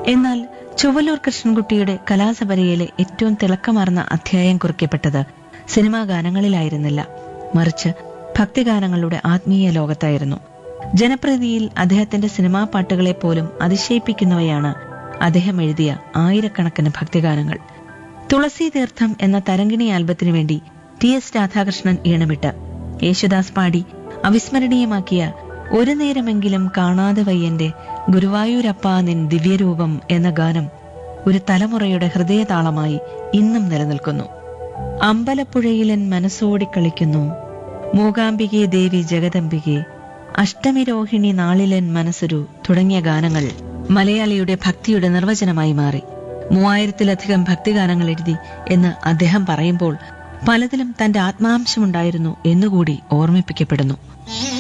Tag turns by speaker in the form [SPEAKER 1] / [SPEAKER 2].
[SPEAKER 1] എന്നാൽ ചുവല്ലൂർ കൃഷ്ണൻകുട്ടിയുടെ കലാസപരയിലെ ഏറ്റവും തിളക്കമാർന്ന അധ്യായം കുറിക്കപ്പെട്ടത് സിനിമാ ഗാനങ്ങളിലായിരുന്നില്ല മറിച്ച് ഭക്തിഗാനങ്ങളുടെ ആത്മീയ ലോകത്തായിരുന്നു ജനപ്രീതിയിൽ അദ്ദേഹത്തിന്റെ സിനിമാ പാട്ടുകളെ പോലും അതിശയിപ്പിക്കുന്നവയാണ് അദ്ദേഹം എഴുതിയ ആയിരക്കണക്കിന് ഭക്തിഗാനങ്ങൾ തുളസി തീർത്ഥം എന്ന തരംഗിണി ആൽബത്തിനു വേണ്ടി ടി എസ് രാധാകൃഷ്ണൻ ഈണമിട്ട് യേശുദാസ് പാടി അവിസ്മരണീയമാക്കിയ ഒരു നേരമെങ്കിലും കാണാതെ വയ്യന്റെ ഗുരുവായൂരപ്പ നിൻ ദിവ്യരൂപം എന്ന ഗാനം ഒരു തലമുറയുടെ ഹൃദയതാളമായി ഇന്നും നിലനിൽക്കുന്നു അമ്പലപ്പുഴയിലൻ മനസ്സോടിക്കളിക്കുന്നു മൂകാംബികെ ദേവി ജഗദംബികെ അഷ്ടമിരോഹിണി നാളിലൻ മനസ്സൊരു തുടങ്ങിയ ഗാനങ്ങൾ മലയാളിയുടെ ഭക്തിയുടെ നിർവചനമായി മാറി മൂവായിരത്തിലധികം ഭക്തിഗാനങ്ങൾ എഴുതി എന്ന് അദ്ദേഹം പറയുമ്പോൾ പലതിലും തന്റെ ആത്മാംശമുണ്ടായിരുന്നു എന്നുകൂടി ഓർമ്മിപ്പിക്കപ്പെടുന്നു